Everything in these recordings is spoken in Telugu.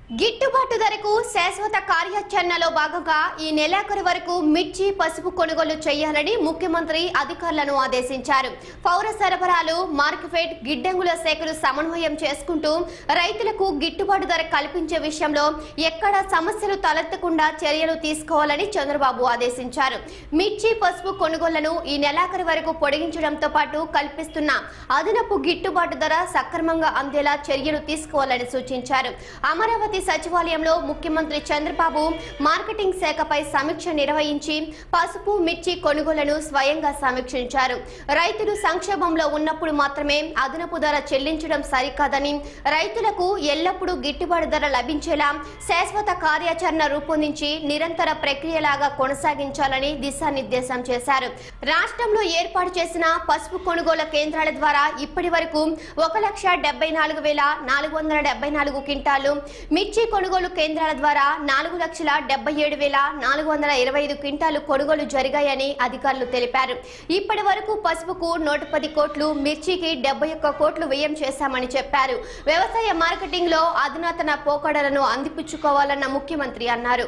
గిట్టుబాటు ధరకు శాశ్వత కార్యాచరణలో భాగంగా ఈ నెలాఖరు వరకు మిర్చి పసుపు కొనుగోలు చేయాలని ముఖ్యమంత్రి అధికారులను ఆదేశించారు పౌర సరఫరాలు మార్కెఫెడ్ గిడ్డంగుల శాఖలు సమన్వయం చేసుకుంటూ రైతులకు గిట్టుబాటు ధర కల్పించే విషయంలో ఎక్కడా సమస్యలు తలెత్తకుండా చర్యలు తీసుకోవాలని చంద్రబాబు ఆదేశించారు మిర్చి పసుపు కొనుగోళ్లను ఈ నెలాఖరు వరకు పొడిగించడంతో పాటు కల్పిస్తున్న అదనపు గిట్టుబాటు ధర సక్రమంగా అందేలా చర్యలు తీసుకోవాలని సూచించారు అమరావతి సచివాలయంలో ముఖ్యమంత్రి చంద్రబాబు మార్కెటింగ్ శాఖపై సమీక్ష నిర్వహించి పసుపు మిర్చి కొనుగోళ్లను స్వయంగా సమీక్షించారు రైతులు సంక్షోభంలో ఉన్నప్పుడు మాత్రమే అదనపు ధర చెల్లించడం సరికాదని రైతులకు ఎల్లప్పుడూ గిట్టుబాటు ధర లభించేలా శాశ్వత కార్యాచరణ రూపొందించి నిరంతర ప్రక్రియలాగా కొనసాగించాలని దిశానిర్దేశం చేశారు రాష్ట్రంలో ఏర్పాటు చేసిన పసుపు కొనుగోలు కేంద్రాల ద్వారా ఇప్పటి వరకు ఒక లక్ష డెబ్బై నాలుగు వేల నాలుగు వందల డెబ్బై నాలుగు క్వింటాలు మిర్చి కొనుగోలు కేంద్రాల ద్వారా నాలుగు లక్షల డెబ్బై ఏడు వేల నాలుగు వందల ఇరవై ఐదు క్వింటాలు కొనుగోలు జరిగాయని అధికారులు తెలిపారు ఇప్పటి వరకు పసుపుకు నూట పది కోట్లు మిర్చికి డెబ్బై ఒక్క కోట్లు వ్యయం చేశామని చెప్పారు వ్యవసాయ మార్కెటింగ్ లో అధునాతన పోకడలను అందిపుచ్చుకోవాలన్న ముఖ్యమంత్రి అన్నారు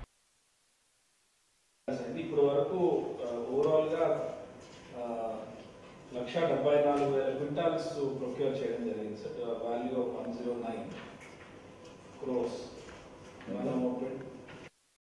అయింది. ఇప్పుడు వరకు ఓవరాల్ గా ఆ, లక్ష డెబ్బై నాలుగు వేల క్వింటాల్స్ ప్రొక్యూర్ చేయడం జరిగింది sir value of one zero nine crores మనం